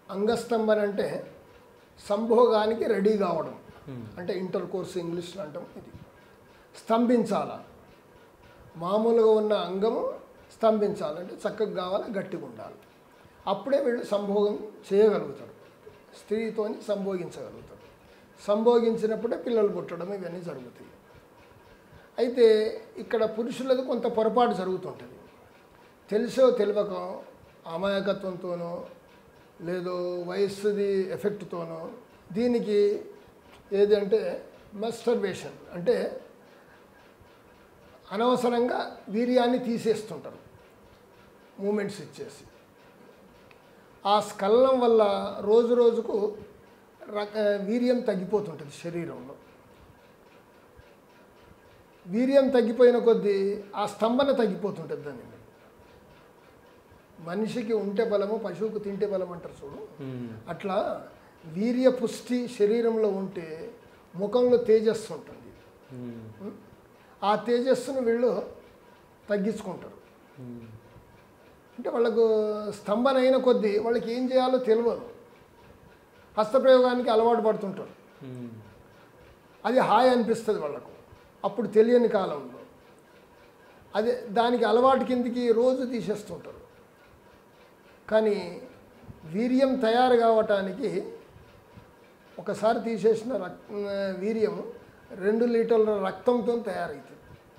అంగస్తంభన అంటే సంభోగానికి రెడీ కావడం అంటే ఇంటర్ కోర్స్ ఇంగ్లీష్లో అంటాం ఇది స్తంభించాల మామూలుగా ఉన్న అంగము స్తంభించాలంటే చక్కగా కావాలి గట్టిగా ఉండాలి అప్పుడే వీళ్ళు సంభోగం చేయగలుగుతారు స్త్రీతోని సంభోగించగలుగుతారు సంభోగించినప్పుడే పిల్లలు పుట్టడం ఇవన్నీ జరుగుతాయి అయితే ఇక్కడ పురుషులది కొంత పొరపాటు జరుగుతుంటుంది తెలుసో తెలియకో అమాయకత్వంతోనో లేదో వయస్సుది ఎఫెక్ట్తోనో దీనికి ఏదంటే మస్టర్బేషన్ అంటే అనవసరంగా వీర్యాన్ని తీసేస్తుంటారు మూమెంట్స్ ఇచ్చేసి ఆ స్కలనం వల్ల రోజు రోజుకు రక వీర్యం తగ్గిపోతుంటుంది శరీరంలో వీర్యం తగ్గిపోయిన కొద్దీ ఆ స్తంభన తగ్గిపోతుంటుంది దాని మనిషికి ఉంటే బలము పశువుకు తింటే బలం అంటారు చూడు అట్లా వీర్య పుష్టి శరీరంలో ఉంటే ముఖంలో తేజస్సు ఉంటుంది ఆ తేజస్సును వీళ్ళు తగ్గించుకుంటారు అంటే వాళ్ళకు స్తంభన అయిన కొద్దీ వాళ్ళకి ఏం చేయాలో తెలియదు హస్తప్రయోగానికి అలవాటు పడుతుంటారు అది హాయ్ అనిపిస్తుంది వాళ్ళకు అప్పుడు తెలియని కాలంలో అదే దానికి అలవాటు కిందికి రోజు తీసేస్తుంటారు కానీ వీర్యం తయారు కావటానికి ఒకసారి తీసేసిన రక్ వీర్యం రెండు లీటర్ల రక్తంతో తయారవుతుంది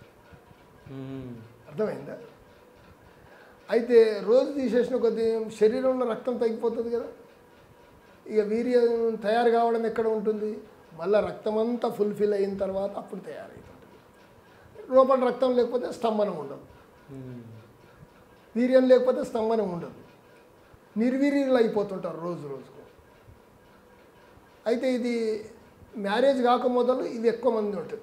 అర్థమైందా అయితే రోజు తీసేసిన కొద్ది శరీరంలో రక్తం తగ్గిపోతుంది కదా ఇక వీర్యం తయారు కావడం ఎక్కడ ఉంటుంది మళ్ళీ రక్తం అంతా ఫుల్ఫిల్ అయిన తర్వాత అప్పుడు తయారవుతుంటుంది లోపల రక్తం లేకపోతే స్తంభనం ఉండదు వీర్యం లేకపోతే స్తంభనం ఉండదు నిర్వీర్యులు అయిపోతుంటారు రోజు రోజుకు అయితే ఇది మ్యారేజ్ కాక మొదలు ఇది ఎక్కువ మంది ఉంటుంది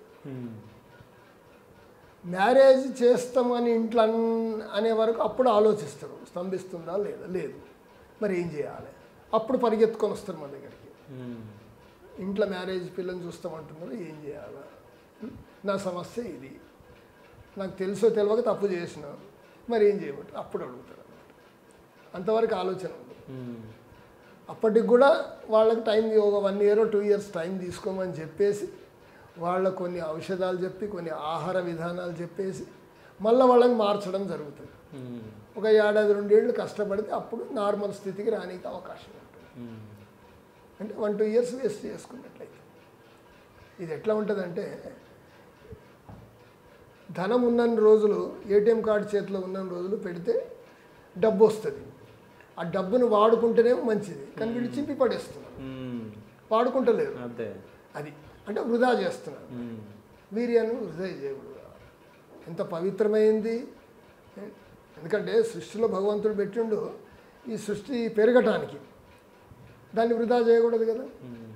మ్యారేజ్ చేస్తామని ఇంట్లో అన్- అనే వరకు అప్పుడు ఆలోచిస్తారు స్తంభిస్తుందా లేదా లేదు మరి ఏం చేయాలి అప్పుడు పరిగెత్తుకొని వస్తారు మన దగ్గరికి ఇంట్లో మ్యారేజ్ పిల్లని చూస్తామంటున్నారు ఏం చేయాలా నా సమస్య ఇది నాకు తెలుసో తెలియక తప్పు చేసిన మరి ఏం చేయమంటారు అప్పుడు అడుగుతారు అన్నమాట అంతవరకు ఆలోచన ఉంది అప్పటికి కూడా వాళ్ళకి టైం ఒక one year two years time తీసుకోమని చెప్పేసి వాళ్ళకు కొన్ని ఔషధాలు చెప్పి కొన్ని ఆహార విధానాలు చెప్పేసి మళ్ళీ వాళ్ళని మార్చడం జరుగుతుంది ఒక ఏడాది రెండేళ్ళు కష్టపడితే అప్పుడు నార్మల్ స్థితికి రానికి అవకాశం ఉంటుంది అంటే వన్ టూ ఇయర్స్ వేస్ట్ చేసుకున్నట్లయితే ఇది ఎట్లా ఉంటుందంటే ధనం ఉన్నన్ని రోజులు ఏటీఎం కార్డు చేతిలో ఉన్నన్ని రోజులు పెడితే డబ్బు వస్తుంది ఆ డబ్బును వాడుకుంటేనే మంచిది కానీ వీళ్ళు చింపి పడేస్తున్నారు వాడుకుంటలేరు అదే అది అంటే వృధా చేస్తున్నారు వీర్యాన్ని వృధా చేయకూడదు ఎంత పవిత్రమైంది ఎందుకంటే సృష్టిలో భగవంతుడు పెట్టిండు ఈ సృష్టి పెరగటానికి దాన్ని వృధా చేయకూడదు కదా ఉమ్.